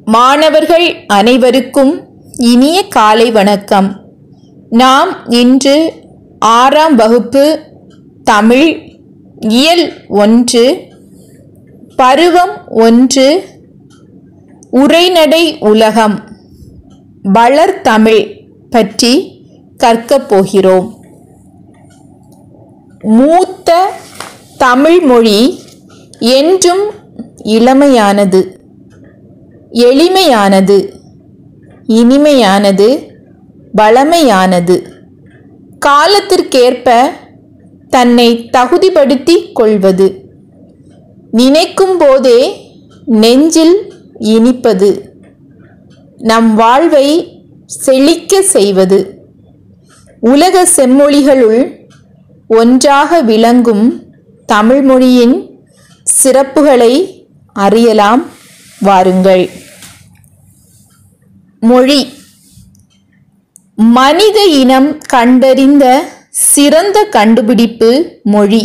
மாணவர்கள் அனைவருக்கும் இனிய காலை வணக்கம் நாம் இன்று ஆறாம் வகுப்பு தமிழ் இயல் ஒன்று பருவம் ஒன்று உரைநடை உலகம் வளர்தமிழ் பற்றி கற்கப் போகிறோம் மூத்த தமிழ்மொழி என்றும் இளமையானது எளிமையானது இனிமையானது வளமையானது காலத்திற்கேற்ப தன்னை தகுதிப்படுத்தி கொள்வது நினைக்கும் போதே நெஞ்சில் இனிப்பது நம் வாழ்வை செழிக்க செய்வது உலக செம்மொழிகளுள் ஒன்றாக விளங்கும் தமிழ்மொழியின் சிறப்புகளை அறியலாம் வாருங்கள் மொழி மனித இனம் கண்டறிந்த சிறந்த கண்டுபிடிப்பு மொழி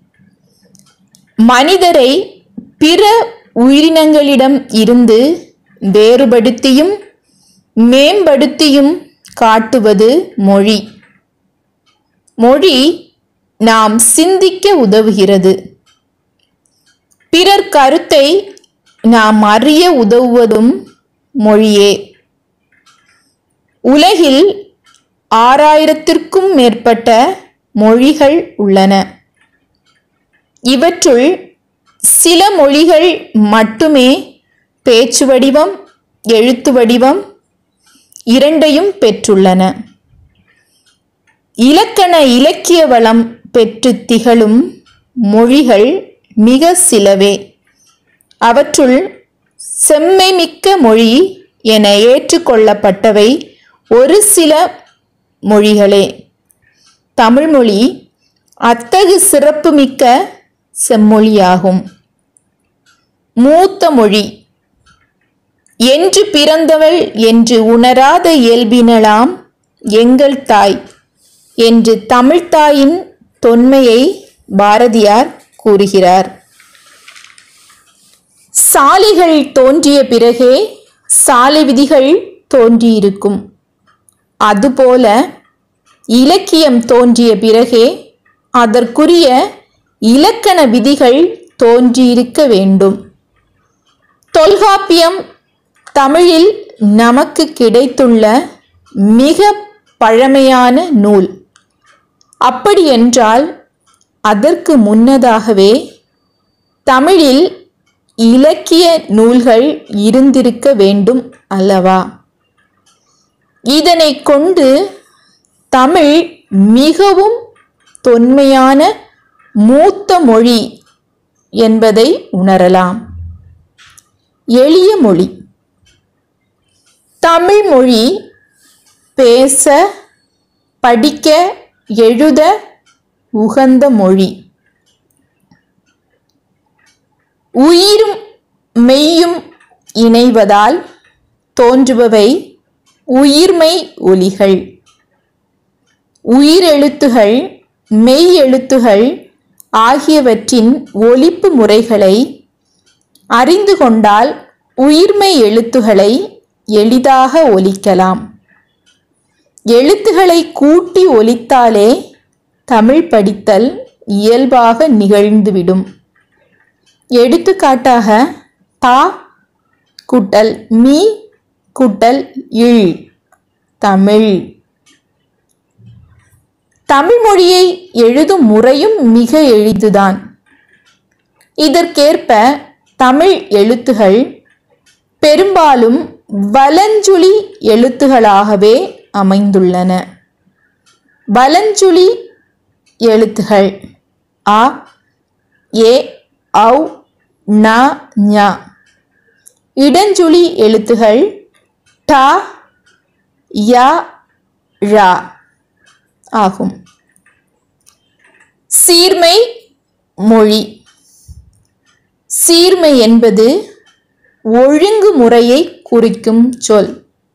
மனிதரை பிற உயிரினங்களிடம் இருந்து வேறுபடுத்தியும் மேம்படுத்தியும் காட்டுவது மொழி மொழி நாம் சிந்திக்க உதவுகிறது பிறர் கருத்தை நாம் அறிய உதவுவதும் மொழியே உலகில் ஆறாயிரத்திற்கும் மேற்பட்ட மொழிகள் உள்ளன இவற்றுள் சில மொழிகள் மட்டுமே பேச்சு வடிவம் எழுத்து வடிவம் இரண்டையும் பெற்றுள்ளன இலக்கண இலக்கிய வளம் பெற்று திகழும் மொழிகள் மிக சிலவே அவற்றுள் செம்மைமிக்க மொழி என ஏற்றுக்கொள்ளப்பட்டவை ஒரு சில மொழிகளே தமிழ்மொழி அத்தகு சிறப்புமிக்க செம்மொழியாகும் மூத்த மொழி என்று பிறந்தவள் என்று உணராத இயல்பினலாம் எங்கள் தாய் என்று தமிழ்த்தாயின் தொன்மையை பாரதியார் கூறுகிறார் சாலைகள் தோன்றிய பிறகே சாலை விதிகள் தோன்றியிருக்கும் அதுபோல இலக்கியம் தோன்றிய பிறகே அதற்குரிய இலக்கண விதிகள் தோன்றியிருக்க வேண்டும் தொல்காப்பியம் தமிழில் நமக்கு கிடைத்துள்ள மிக பழமையான நூல் அப்படியென்றால் அதற்கு முன்னதாகவே தமிழில் இலக்கிய நூல்கள் இருந்திருக்க வேண்டும் அல்லவா இதனை கொண்டு தமிழ் மிகவும் தொன்மையான மூத்த மொழி என்பதை உணரலாம் எளிய மொழி தமிழ் மொழி பேச படிக்க எழுத உகந்த மொழி உயிரும் மெய்யும் இணைவதால் தோன்றுபவை உயிர்மை ஒலிகள் உயிரெழுத்துகள் மெய் எழுத்துகள் ஆகியவற்றின் ஒலிப்பு முறைகளை அறிந்து கொண்டால் உயிர்மை எழுத்துகளை எளிதாக ஒலிக்கலாம் எழுத்துகளை கூட்டி ஒலித்தாலே தமிழ் படித்தல் இயல்பாக நிகழ்ந்துவிடும் எடுத்துக்காட்டாக தா கூட்டல் மீ கூட்டல் இல் தமிழ் தமிழ் மொழியை எழுதும் முறையும் மிக எளிதுதான் இதற்கேற்ப தமிழ் எழுத்துகள் பெரும்பாலும் வலஞ்சுழி எழுத்துகளாகவே அமைந்துள்ளன வலஞ்சுழி எழுத்துகள் அ ஏ ஔ ந ஞ இடஞ்சுழி எழுத்துகள் ட ய ழ ஆகும் சீர்மை மொழி சீர்மை என்பது ஒழுங்கு முறையை குறிக்கும் சொல்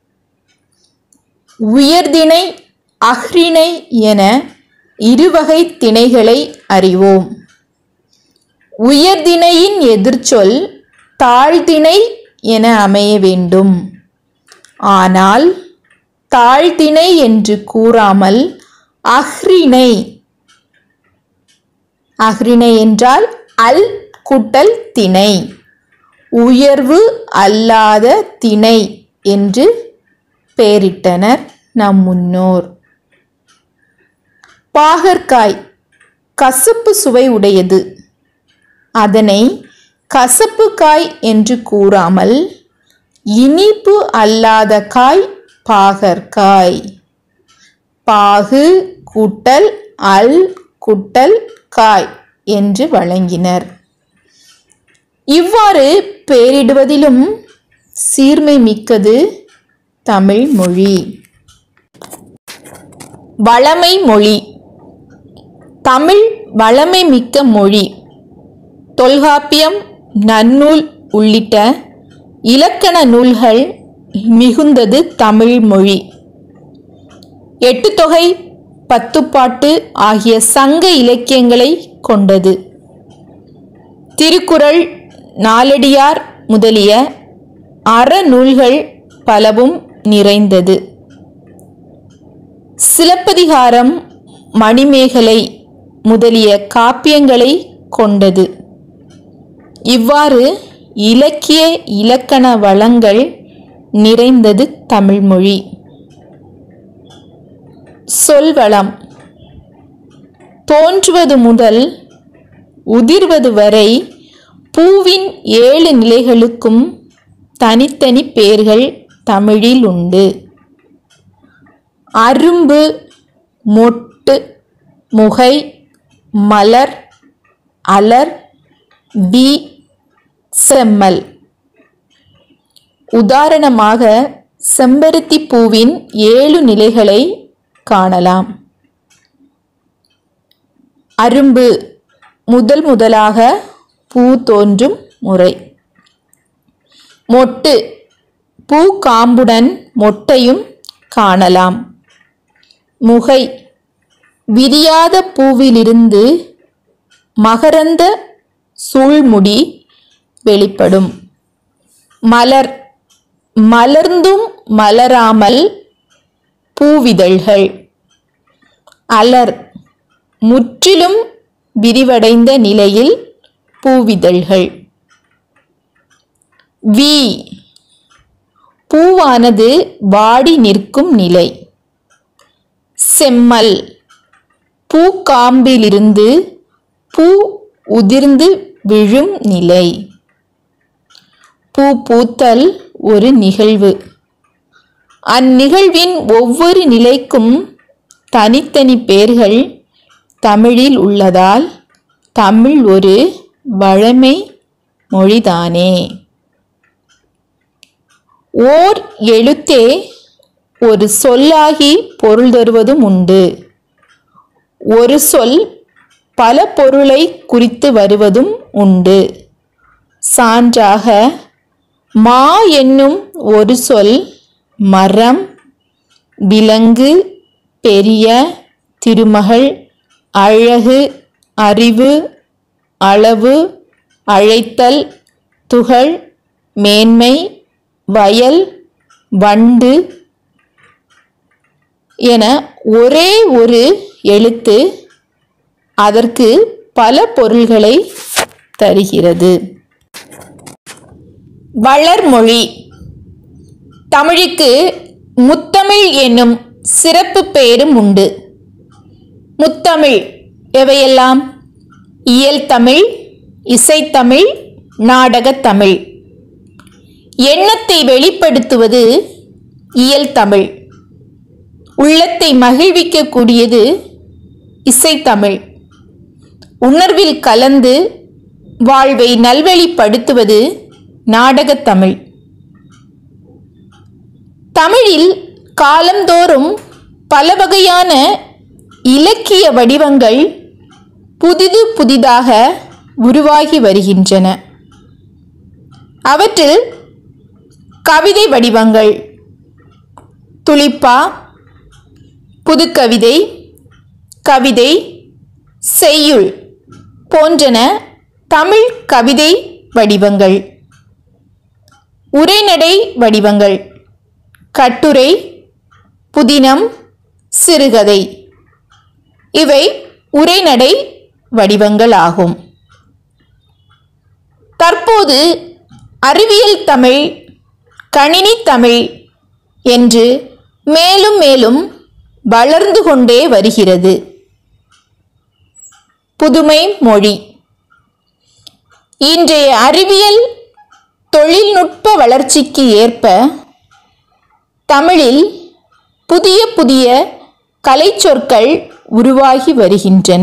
உயர்திணை அஃறிணை என இருவகை திணைகளை அறிவோம் உயர்திணையின் எதிர்ச்சொல் தாழ்திணை என அமைய வேண்டும் ஆனால் தாழ்த்திணை என்று கூறாமல் அஹ்ரிணை அஹ்ரிணை என்றால் அல் கூட்டல் திணை உயர்வு அல்லாத திணை என்று பெயரிட்டனர் நம் முன்னோர் பாகற்காய் கசப்பு சுவை உடையது அதனை கசப்பு காய் என்று கூறாமல் இனிப்பு அல்லாத காய் பாகற்காய் பாகு கூட்டல் அல் கூட்டல் காய் என்று வழங்கினர் இவ்வாறு பெயரிடுவதிலும் சீர்மை மிக்கது தமிழ் மொழி வளமை மொழி தமிழ் வளமை மிக்க மொழி தொல்காப்பியம் நன்னூல் உள்ளிட்ட இலக்கண நூல்கள் மிகுந்தது தமிழ் மொழி எட்டுத்தொகை பத்துப்பாட்டு ஆகிய சங்க இலக்கியங்களை கொண்டது திருக்குறள் நாலடியார் முதலிய அறநூல்கள் பலவும் நிறைந்தது சிலப்பதிகாரம் மணிமேகலை முதலிய காப்பியங்களை கொண்டது இவ்வாறு இலக்கிய இலக்கண வளங்கள் நிறைந்தது தமிழ்மொழி சொல்வளம் தோன்றுவது முதல் உதிர்வது வரை பூவின் ஏழு நிலைகளுக்கும் தனித்தனி பெயர்கள் தமிழில் உண்டு அரும்பு மொட்டு முகை மலர் அலர் வி செம்மல் உதாரணமாக செம்பருத்தி பூவின் ஏழு நிலைகளை காணலாம் அரும்பு முதல் முதலாக பூ தோன்றும் முறை மொட்டு பூ காம்புடன் மொட்டையும் காணலாம் முகை விரியாத பூவிலிருந்து மகரந்த சூழ்முடி வெளிப்படும் மலர் மலர்ந்தும் மலராமல் பூவிதழ்கள் அலர் முற்றிலும் விரிவடைந்த நிலையில் பூவிதழ்கள் வி பூவானது வாடி நிற்கும் நிலை செம்மல் பூக்காம்பிலிருந்து பூ உதிர்ந்து விழும் நிலை பூ பூத்தல் ஒரு நிகழ்வு அந்நிகழ்வின் ஒவ்வொரு நிலைக்கும் தனித்தனி பெயர்கள் தமிழில் உள்ளதால் தமிழ் ஒரு வழமை மொழிதானே ஓர் எழுத்தே ஒரு சொல்லாகி பொருள் தருவதும் உண்டு ஒரு சொல் பல பொருளை குறித்து வருவதும் உண்டு சான்றாக மா என்னும் ஒரு சொல் மரம் விலங்கு பெரிய திருமகள் அழகு அறிவு அளவு அழைத்தல் துகள் மேன்மை வயல் வண்டு என ஒரே ஒரு எழுத்து அதற்கு பல பொருள்களை தருகிறது வளர்மொழி தமிழுக்கு முத்தமிழ் என்னும் சிறப்பு பெயரும் உண்டு முத்தமிழ் எவையெல்லாம் இயல் தமிழ் இசைத்தமிழ் நாடகத் தமிழ் எண்ணத்தை வெளிப்படுத்துவது இயல் தமிழ் உள்ளத்தை மகிழ்விக்கக்கூடியது இசைத்தமிழ் உணர்வில் கலந்து வாழ்வை நல்வழிப்படுத்துவது நாடகத் தமிழ் தமிழில் காலந்தோறும் பல வகையான இலக்கிய வடிவங்கள் புதிது புதிதாக உருவாகி வருகின்றன அவற்றில் கவிதை வடிவங்கள் துளிப்பா புதுக்கவிதை கவிதை செய்யுள் போன்றன தமிழ் கவிதை வடிவங்கள் உரைநடை வடிவங்கள் கட்டுரை புதினம் சிறுகதை இவை உரைநடை வடிவங்கள் ஆகும் தற்போது அறிவியல் தமிழ் கணினி தமிழ் என்று மேலும் மேலும் வளர்ந்து கொண்டே வருகிறது புதுமை மொழி இன்றைய அறிவியல் தொழில்நுட்ப வளர்ச்சிக்கு ஏற்ப தமிழில் புதிய புதிய கலைச்சொற்கள் உருவாகி வருகின்றன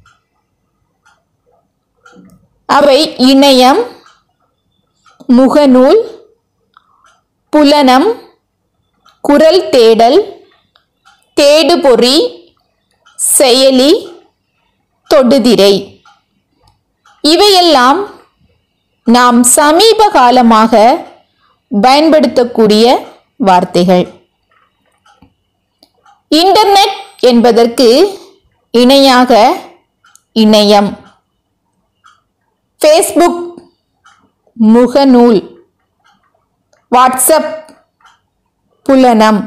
அவை இணையம் முகநூல் புலனம் குரல் தேடல் தேடுபொறி செயலி தொடுதிரை இவையெல்லாம் நாம் சமீப காலமாக பயன்படுத்தக்கூடிய வார்த்தைகள் இன்டர்நெட் என்பதற்கு இணையாக இணையம் ஃபேஸ்புக் முகநூல் வாட்ஸ்அப் புலனம்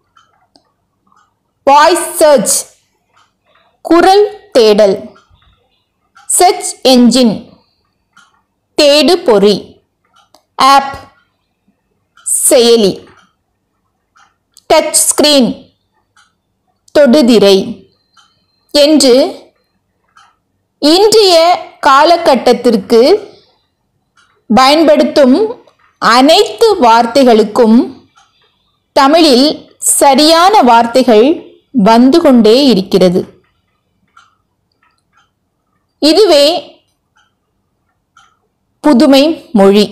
வாய்ஸ் சர்ச் குரல் தேடல் சர்ச் என்ஜின் தேடு பொறி ஆப் செயலி டச் ஸ்கிரீன் தொடுதிரை என்று இன்றைய காலகட்டத்திற்கு பயன்படுத்தும் அனைத்து வார்த்தைகளுக்கும் தமிழில் சரியான வார்த்தைகள் வந்து கொண்டே இருக்கிறது இதுவே புதுமை மொழி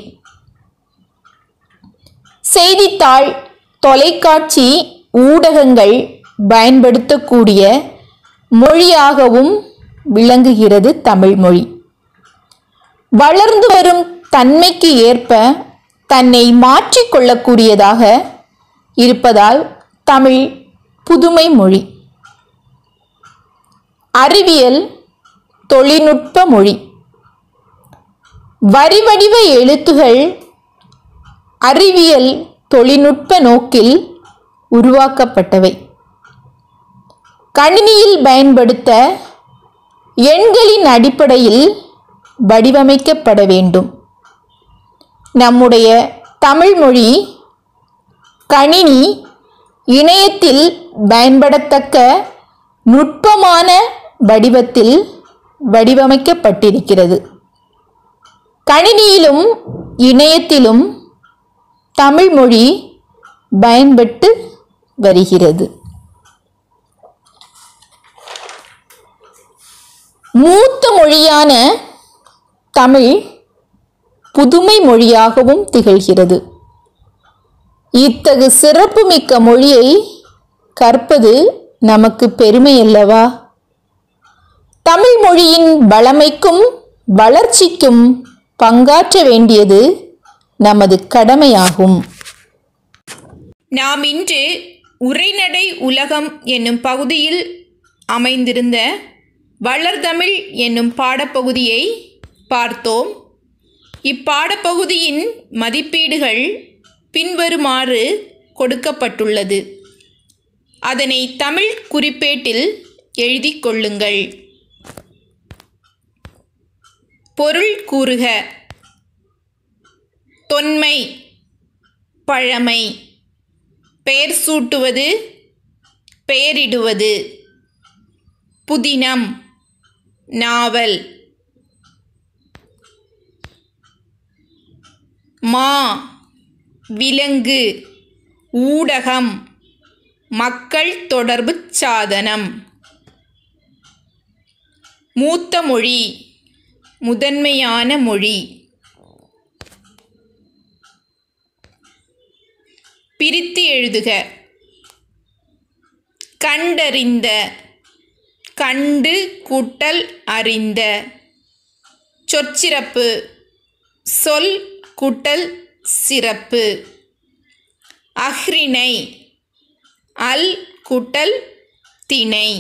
செய்தித்தாள் தொலைக்காட்சி ஊடகங்கள் பயன்படுத்தக்கூடிய மொழியாகவும் விளங்குகிறது தமிழ் மொழி வளர்ந்து வரும் தன்மைக்கு ஏற்ப தன்னை மாற்றிக்கொள்ளக்கூடியதாக இருப்பதால் தமிழ் புதுமை மொழி அறிவியல் தொழில்நுட்ப மொழி வரிவடிவ எழுத்துகள் அறிவியல் தொழில்நுட்ப நோக்கில் உருவாக்கப்பட்டவை கணினியில் பயன்படுத்த எண்களின் அடிப்படையில் வடிவமைக்கப்பட வேண்டும் நம்முடைய தமிழ் மொழி கணினி இணையத்தில் பயன்படத்தக்க நுட்பமான வடிவத்தில் வடிவமைக்கப்பட்டிருக்கிறது கணினியிலும் இணையத்திலும் தமிழ் மொழி பயன்பட்டு வருகிறது மூத்த மொழியான தமிழ் புதுமை மொழியாகவும் திகழ்கிறது இத்தகு சிறப்புமிக்க மொழியை கற்பது நமக்கு பெருமை அல்லவா தமிழ் மொழியின் வளமைக்கும் வளர்ச்சிக்கும் பங்காற்ற வேண்டியது நமது கடமையாகும் நாம் இன்று உரைநடை உலகம் என்னும் பகுதியில் அமைந்திருந்த வளர்தமிழ் என்னும் பாடப்பகுதியை பார்த்தோம் இப்பாடப்பகுதியின் மதிப்பீடுகள் பின்வருமாறு கொடுக்கப்பட்டுள்ளது அதனை தமிழ் குறிப்பேட்டில் எழுதிக் கொள்ளுங்கள் பொருள் கூறுக தொன்மை பழமை பெயர் சூட்டுவது பெயரிடுவது புதினம் நாவல் மா விலங்கு ஊடகம் மக்கள் தொடர்பு சாதனம் மூத்த மொழி முதன்மையான மொழி பிரித்து எழுதுக கண்டறிந்த கண்டு கூட்டல் அறிந்த சொற்சிறப்பு சொல் கூட்டல் சிறப்பு அஃறிணை அல் கூட்டல் திணை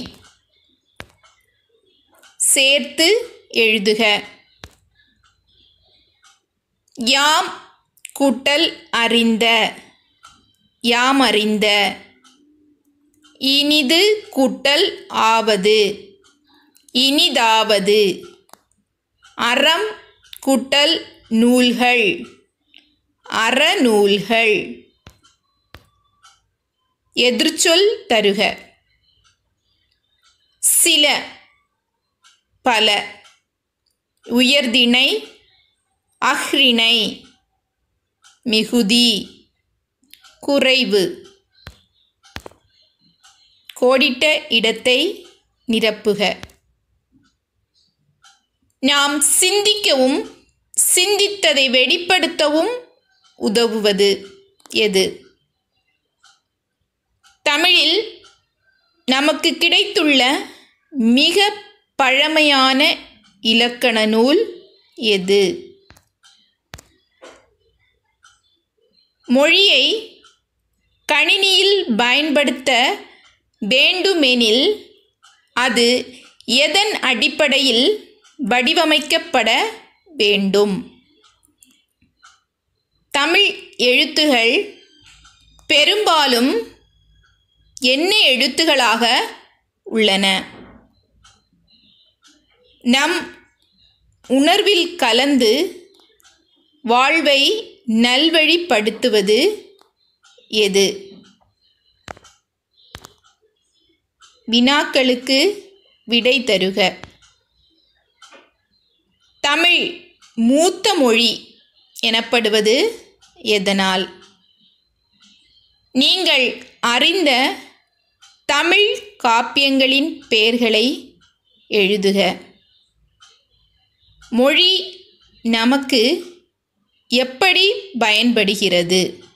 சேர்த்து எழுதுக யாம் கூட்டல் அறிந்த யாம் அறிந்த இனிது கூட்டல் ஆவது இனிதாவது அறம் கூட்டல் நூல்கள் அறநூல்கள் எதிர்ச்சொல் தருக சில பல உயர்திணை அஃறிணை மிகுதி குறைவு கோடிட்ட இடத்தை நிரப்புக நாம் சிந்திக்கவும் சிந்தித்ததை வெளிப்படுத்தவும் உதவுவது எது தமிழில் நமக்கு கிடைத்துள்ள மிக பழமையான இலக்கண நூல் எது மொழியை கணினியில் பயன்படுத்த வேண்டுமெனில் அது எதன் அடிப்படையில் வடிவமைக்கப்பட வேண்டும் தமிழ் எழுத்துகள் பெரும்பாலும் என்ன எழுத்துகளாக உள்ளன நம் உணர்வில் கலந்து வாழ்வை நல்வழிப்படுத்துவது எது வினாக்களுக்கு விடை தருக தமிழ் மூத்த மொழி எனப்படுவது எதனால் நீங்கள் அறிந்த தமிழ் காப்பியங்களின் பெயர்களை எழுதுக மொழி நமக்கு எப்படி பயன்படுகிறது